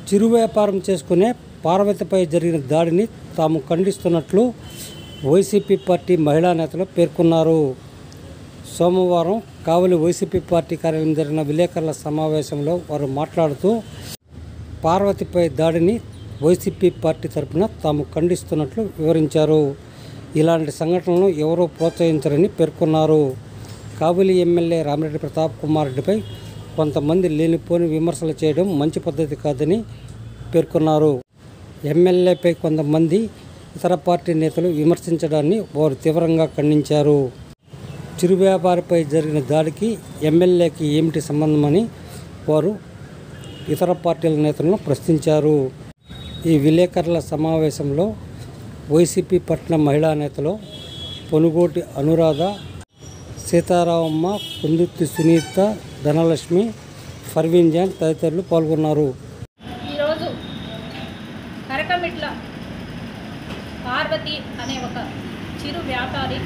చిరు వ్యాపారం చేసుకునే పార్వతిపై జరిగిన దాడిని తాము ఖండిస్తున్నట్లు వైసీపీ పార్టీ మహిళా నేతలు పేర్కొన్నారు సోమవారం కావలి వైసీపీ పార్టీ కార్యాలయం జరిగిన విలేకరుల సమావేశంలో వారు మాట్లాడుతూ పార్వతిపై దాడిని వైసీపీ పార్టీ తరపున తాము ఖండిస్తున్నట్లు వివరించారు ఇలాంటి సంఘటనలను ఎవరూ ప్రోత్సహించరని పేర్కొన్నారు కావలి ఎమ్మెల్యే రామిరెడ్డి ప్రతాప్ కుమార్ రెడ్డిపై కొంతమంది లేనిపోని విమర్శలు చేయడం మంచి పద్ధతి కాదని పేర్కొన్నారు ఎమ్మెల్యేపై కొంతమంది ఇతర పార్టీ నేతలు విమర్శించడాన్ని వారు తీవ్రంగా ఖండించారు చిరు వ్యాపారిపై జరిగిన దాడికి ఎమ్మెల్యేకి ఏమిటి సంబంధమని వారు ఇతర పార్టీల నేతలను ప్రశ్నించారు ఈ విలేకరుల సమావేశంలో వైసీపీ పట్టణ మహిళా నేతలు పొనుగోటి అనురాధ సీతారామమ్మ కుందుర్తి సునీత ధనలక్ష్మి ఫర్వీన్ జాన్ తదితరులు పాల్గొన్నారు ఈరోజు కరకమిట్ల పార్వతి అనే ఒక చిరు వ్యాపారి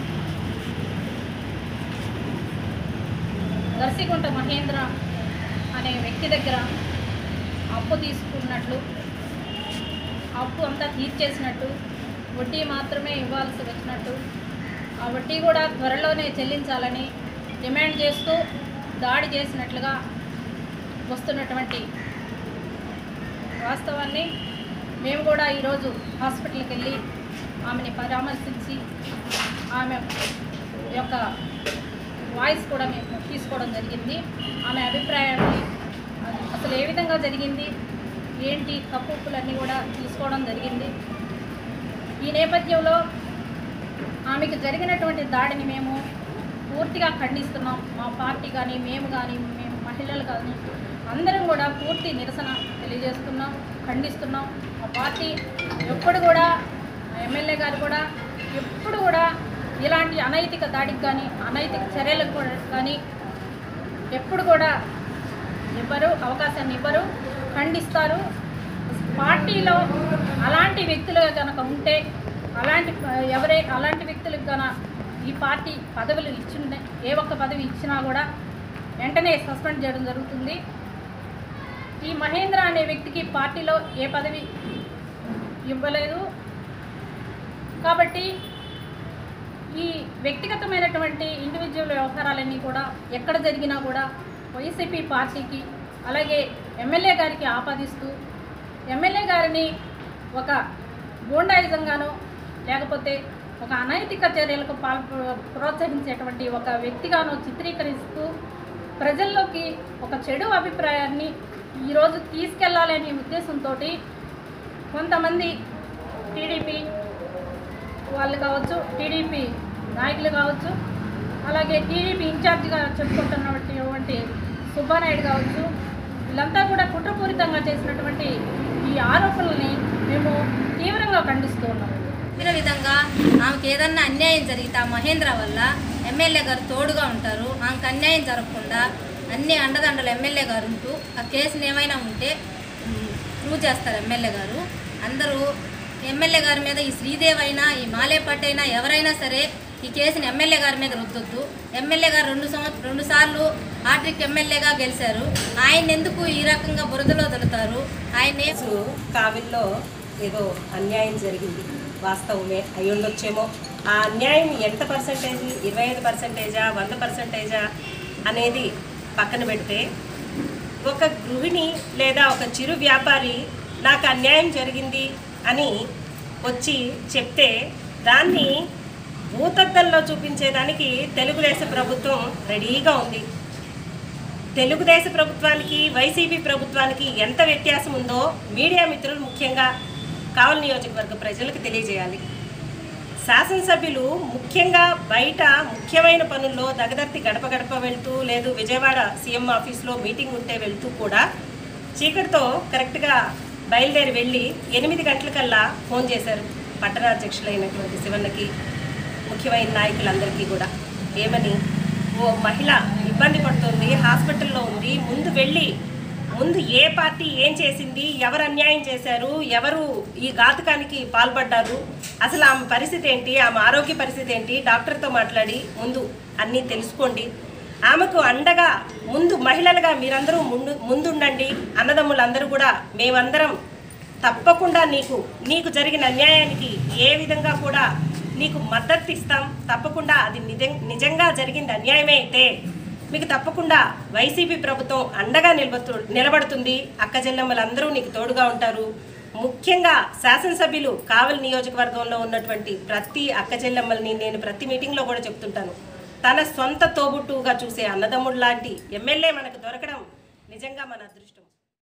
దర్శిగుంట మహేంద్ర అనే వ్యక్తి దగ్గర అప్పు తీసుకున్నట్లు అప్పు అంతా తీర్చేసినట్టు వడ్డీ మాత్రమే ఇవ్వాల్సి వచ్చినట్టు ఆ వడ్డీ కూడా త్వరలోనే చెల్లించాలని డిమాండ్ చేస్తూ దాడి చేసినట్లుగా వస్తున్నటువంటి వాస్తవాన్ని మేము కూడా ఈరోజు హాస్పిటల్కి వెళ్ళి ఆమెని పరామర్శించి ఆమె యొక్క వాయిస్ కూడా మేము తీసుకోవడం జరిగింది ఆమె అభిప్రాయాన్ని అది అసలు ఏ విధంగా జరిగింది ఏంటి తప్పులన్నీ కూడా తీసుకోవడం జరిగింది ఈ నేపథ్యంలో ఆమెకు జరిగినటువంటి దాడిని మేము పూర్తిగా ఖండిస్తున్నాం మా పార్టీ కానీ మేము కానీ మేము మహిళలు కానీ అందరం కూడా పూర్తి నిరసన తెలియజేస్తున్నాం ఖండిస్తున్నాం మా పార్టీ ఎప్పుడు కూడా ఎమ్మెల్యే గారు కూడా ఎప్పుడు కూడా ఇలాంటి అనైతిక దాడికి కానీ అనైతిక చర్యలకు కూడా కానీ ఎప్పుడు కూడా ఇవ్వరు అవకాశాన్ని ఇవ్వరు ఖండిస్తారు పార్టీలో అలాంటి వ్యక్తులు కనుక ఉంటే అలాంటి ఎవరే అలాంటి వ్యక్తులకు కనుక ఈ పార్టీ పదవులు ఇచ్చిన ఏ ఒక్క పదవి ఇచ్చినా కూడా వెంటనే సస్పెండ్ చేయడం జరుగుతుంది ఈ మహేంద్ర అనే వ్యక్తికి పార్టీలో ఏ పదవి ఇవ్వలేదు కాబట్టి ఈ వ్యక్తిగతమైనటువంటి ఇండివిజువల్ వ్యవహారాలన్నీ కూడా ఎక్కడ జరిగినా కూడా వైసీపీ పార్టీకి అలాగే ఎమ్మెల్యే గారికి ఆపాదిస్తూ ఎమ్మెల్యే గారిని ఒక గూండాయిజంగానో లేకపోతే ఒక అనైతిక చర్యలకు పాల్ ప్రోత్సహించేటువంటి ఒక వ్యక్తిగానో చిత్రీకరిస్తూ ప్రజల్లోకి ఒక చెడు అభిప్రాయాన్ని ఈరోజు తీసుకెళ్లాలనే ఉద్దేశంతో కొంతమంది టీడీపీ వాళ్ళు కావచ్చు టీడీపీ నాయకులు కావచ్చు అలాగే టీడీపీ ఇన్ఛార్జిగా చెప్పుకుంటున్నటువంటి సుబ్బానాయుడు కావచ్చు వీళ్ళంతా కూడా కుట్రపూరితంగా చేసినటువంటి ఈ ఆరోపణల్ని మేము తీవ్రంగా ఖండిస్తూ ఉన్నాము చెప్పిన విధంగా ఆమెకి ఏదన్నా అన్యాయం జరిగితే ఆ మహేంద్ర వల్ల ఎమ్మెల్యే గారు తోడుగా ఉంటారు ఆమెకు అన్యాయం జరగకుండా అన్ని అండదండలు ఎమ్మెల్యే గారు ఉంటూ ఆ కేసుని ఏమైనా ఉంటే ఉమ్, ప్రూవ్ చేస్తారు ఎమ్మెల్యే గారు అందరూ ఎమ్మెల్యే గారి మీద ఈ శ్రీదేవ్ అయినా ఈ మాలేపట్ అయినా ఎవరైనా సరే ఈ కేసుని ఎమ్మెల్యే గారి మీద రుద్దొద్దు ఎమ్మెల్యే గారు రెండు సంవత్సరం రెండు సార్లు ఆట్రిక్ ఎమ్మెల్యేగా గెలిచారు ఆయన ఎందుకు ఈ రకంగా బురదలో దొరుకుతారు ఆయన కేసు కావిల్లో ఏదో అన్యాయం జరిగింది వాస్తవమే అయి ఉండొచ్చేమో ఆ అన్యాయం ఎంత పర్సంటేజ్ ఇరవై ఐదు పర్సంటేజా వంద పర్సంటేజా అనేది పక్కన పెడితే ఒక గృహిణి లేదా ఒక చిరు వ్యాపారి నాకు అన్యాయం జరిగింది అని వచ్చి చెప్తే దాన్ని భూతద్దంలో చూపించేదానికి తెలుగుదేశం ప్రభుత్వం రెడీగా ఉంది తెలుగుదేశ ప్రభుత్వానికి వైసీపీ ప్రభుత్వానికి ఎంత వ్యత్యాసం ఉందో మీడియా మిత్రులు ముఖ్యంగా కావలి నియోజకవర్గ ప్రజలకు తెలియజేయాలి శాసనసభ్యులు ముఖ్యంగా బయట ముఖ్యమైన పనుల్లో దగదర్తి గడప గడప వెళ్తూ లేదు విజయవాడ సీఎం ఆఫీస్లో మీటింగ్ ఉంటే వెళ్తూ కూడా చీకటితో కరెక్ట్గా బయలుదేరి వెళ్ళి ఎనిమిది గంటలకల్లా ఫోన్ చేశారు పట్టణాధ్యక్షులైనటువంటి శివన్నకి ముఖ్యమైన నాయకులందరికీ కూడా ఏమని ఓ మహిళ ఇబ్బంది పడుతుంది హాస్పిటల్లో ఉంది ముందు వెళ్ళి ముందు ఏ పార్టీ ఏం చేసింది ఎవరు అన్యాయం చేశారు ఎవరు ఈ ఘాతకానికి పాల్పడ్డారు అసలు ఆమె పరిస్థితి ఏంటి ఆమె ఆరోగ్య పరిస్థితి ఏంటి డాక్టర్తో మాట్లాడి ముందు అన్నీ తెలుసుకోండి ఆమెకు అండగా ముందు మహిళలుగా మీరందరూ ముందు ముందుండండి అన్నదమ్ములందరూ కూడా మేమందరం తప్పకుండా నీకు నీకు జరిగిన అన్యాయానికి ఏ విధంగా కూడా నీకు మద్దతు ఇస్తాం తప్పకుండా అది నిజం నిజంగా జరిగింది అన్యాయమే అయితే మీకు తప్పకుండా వైసీపీ ప్రభుత్వం అండగా నిలబడు నిలబడుతుంది అక్క చెల్లెమ్మలందరూ నీకు తోడుగా ఉంటారు ముఖ్యంగా శాసనసభ్యులు కావలి నియోజకవర్గంలో ఉన్నటువంటి ప్రతి అక్క చెల్లెమ్మల్ని నేను ప్రతి మీటింగ్లో కూడా చెప్తుంటాను తన సొంత తోబుట్టుగా చూసే అన్నదమ్ముడు లాంటి ఎమ్మెల్యే మనకు దొరకడం నిజంగా మన అదృష్టం